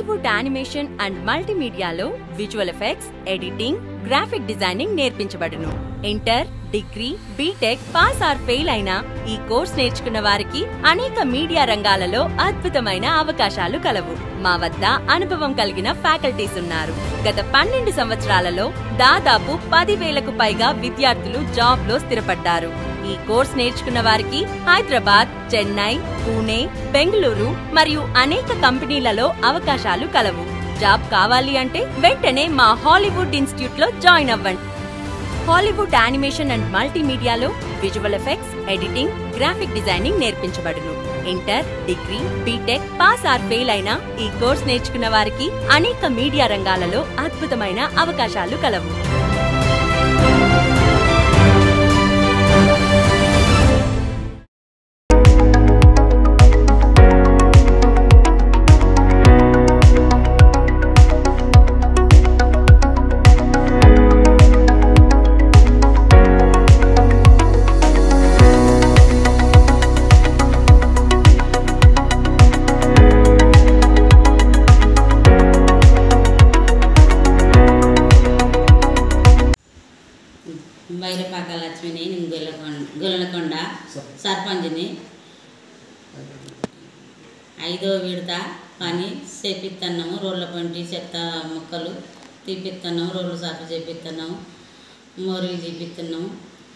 Hollywood animation and మల్టీమీడియాలో visual effects editing graphic designing నేర్పించబడును inter degree BTech pass or fail అయిన ఈ course నేర్చుకున్న వారికి అనేక మీడియా రంగాలలో అద్భుతమైన అవకాశాలు కలవు మా వద్ద అనుభవం కలిగిన ఫ్యాకల్టీస్ ఉన్నారు గత పన్నెండు సంవత్సరాలలో దాదాపు పదివేలకు పైగా విద్యార్థులు జాబ్ లో స్థిరపడ్డారు ఈ కోర్స్ నేర్చుకున్న వారికి హైదరాబాద్ చెన్నై పూణే బెంగళూరు మరియు అనేక కంపెనీలలో అవకాశాలు కలవు జాబ్ కావాలి అంటే వెంటనే మా హాలీవుడ్ ఇన్స్టిట్యూట్ లో జాయిన్ అవ్వండి హాలీవుడ్ యానిమేషన్ అండ్ మల్టీమీడియాలో visual effects editing graphic designing నేర్పించబడును inter degree BTech pass or fail అయిన ఈ కోర్స్ నేర్చుకున్న వారికి అనేక మీడియా రంగాలలో అద్భుతమైన అవకాశాలు కలవు బైరపాక లక్ష్మిని నేను గొల్లకొండ గొల్లకొండ సర్పంచ్ని ఐదో విడత పని చేపిస్తున్నాము రోడ్ల పంటి చెత్త మొక్కలు తీపిస్తున్నాము రోడ్లు సాపు చేపిస్తున్నాము మోరీలు చేపిస్తున్నాము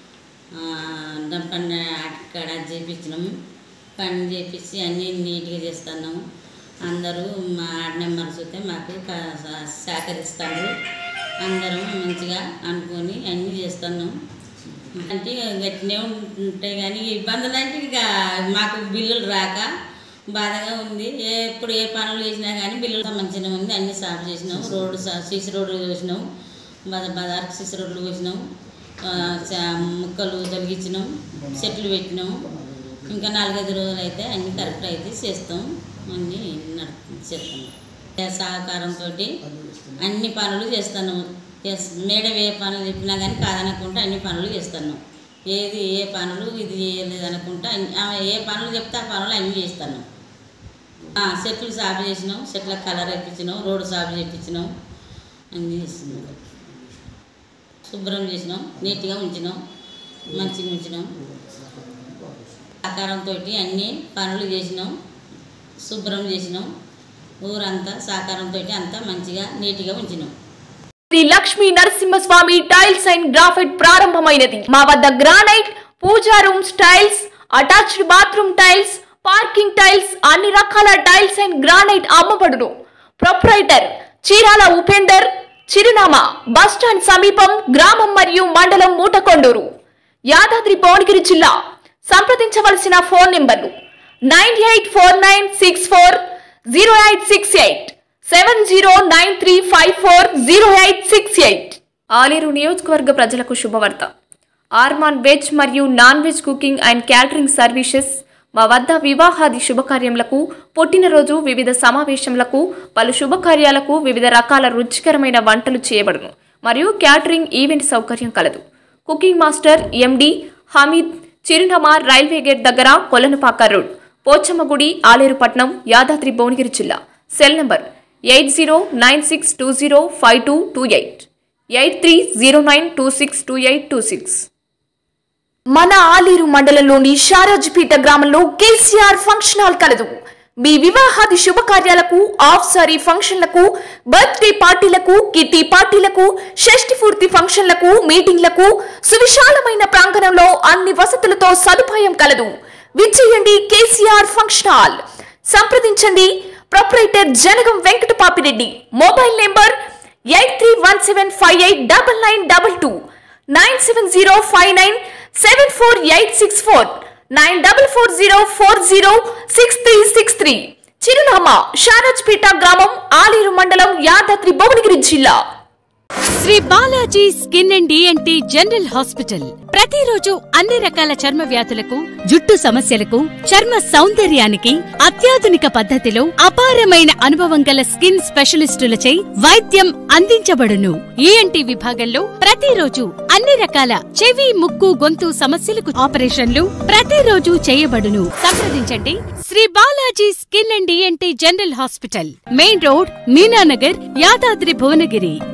దంపన్న అక్కడ చేపించినాము పని చేపించి అన్నీ నీట్గా చేస్తున్నాము అందరూ మా ఆడ నెంబర్స్ అయితే మాకు క- సహ- సహకరిస్తారు అందరం మంచిగా అనుకొని అన్నీ చేస్తున్నాం అంటే గట్టినే ఉంటాయి కానీ ఇబ్బందులు అంటే ఇక మాకు బిల్లులు రాక బాధగా ఉంది ఎప్పుడు ఏ పనులు చేసినా కానీ బిల్లులు మంచిగా ఉంది అన్నీ సాఫ్ చేసినాం రోడ్డు సా- సీసీ రోడ్లు వేసినాం బజ బజార్కి సీసీ రోడ్లు వేసినాం ఆ, చ- ముక్కలు తొలగించినాం చెట్లు పెట్టినాం ఇంకా నాలుగైదు రోజులు అయితే అన్ని కరెక్ట్ అయితే చేస్తాం అన్నీ నడు చేస్తాం సహకారంతో అన్ని పనులు చేస్తాను ఎస్ మేడం ఏ పనులు చెప్పినా కానీ కాదనకుండా అన్ని పనులు చేస్తాను ఏది ఏ పనులు ఇది చేయలేదు అనుకుంటా అన్ని- ఆమె ఏ పనులు చెప్తే ఆ పనులు అన్నీ చేస్తాను ఆ, చెట్లు సాగు చేసినాం చెట్లకు కలర్ ఎక్కించినాం రోడ్డు సాగు చేయించినాం అన్నీ చేస్తున్నాం శుభ్రం చేసినాం నీట్గా ఉంచినాం మంచిగా ఉంచినాం సహకారంతో అన్ని పనులు చేసినాం శుభ్రం చేసినాం ఊరంతా సహకారంతో అంతా మంచిగా నీట్గా ఉంచినాం Shri Lakshmi Narasimhaswamy tiles and graphite ప్రారంభమైనది మా వద్ద granite puja rooms tiles attached bathroom tiles parking tiles అన్ని రకాల టైల్స్ అండ్ గ్రానైట్ అమ్మబడును ప్రొప్రైటర్ చీరాల ఉపేందర్ చిరునామా బస్ స్టాండ్ సమీపం గ్రామం మరియు మండలం మూటకొండూరు యాదాద్రి భువనగిరి జిల్లా సంప్రదించవలసిన ఫోన్ నెంబర్లు nine eight four nine six four zero eight six eight seven zero nine three five four zero eight six eight Aleru నియోజకవర్గ ప్రజలకు శుభవార్త ఆర్మాన్ వెజ్ మరియు non veg cooking and catering services మా వద్ద వివాహాది శుభకార్యములకు పుట్టినరోజు వివిధ సమావేశములకు పలు శుభకార్యాలకు వివిధ రకాల రుచికరమైన వంటలు చేయబడును మరియు క్యాటరింగ్ ఈవెంట్ సౌకర్యం కలదు కుకింగ్ మాస్టర్ ఎండి హమీద్ చిరునామా రైల్వే గేట్ దగ్గర కొలనుపాక రోడ్ పోచమ్మగుడి ఆలేరుపట్నం యాదాద్రి భువనగిరి జిల్లా cell number eight zero nine six two zero five two two eight eight three zero nine two six two eight two six మన ఆలేరు మండలంలోని షారాజ్పేట గ్రామంలో కేసీఆర్ ఫంక్షన్ హాల్ కలదు మీ వివాహాది శుభకార్యాలకు ఆఫ్ సారీ ఫంక్షన్లకు బర్త్డే పార్టీలకు కిట్టి పార్టీలకు షష్ఠి పూర్తి ఫంక్షన్లకు మీటింగ్లకు సువిశాలమైన ప్రాంగణంలో అన్ని వసతులతో సదుపాయం కలదు విచ్చేయండి కేసీఆర్ ఫంక్షన్ హాల్ సంప్రదించండి proprietor Janagam Venkata Papireddy mobile number eight three one seven five eight double nine double two nine seven zero five nine seven four eight six four nine double four zero four zero six three six three చిరునామా షారాజ్పేట గ్రామం ఆలేరు మండలం యాదాద్రి భువనగిరి జిల్లా Shri Balaji skin and ENT general hospital ప్రతిరోజు అన్ని రకాల చర్మ వ్యాధులకు జుట్టు సమస్యలకు చర్మ సౌందర్యానికి అత్యాధునిక పద్ధతిలో అపారమైన అనుభవం గల స్కిన్ స్పెషలిస్టులచే వైద్యం అందించబడును ఈఎన్టీ విభాగంలో ప్రతిరోజు అన్ని రకాల చెవి ముక్కు గొంతు సమస్యలకు ఆపరేషన్లు ప్రతిరోజు చేయబడును సంప్రదించండి Shri Balaji skin and ENT general hospital main road Meenanagar Yadadri Bhuvanagiri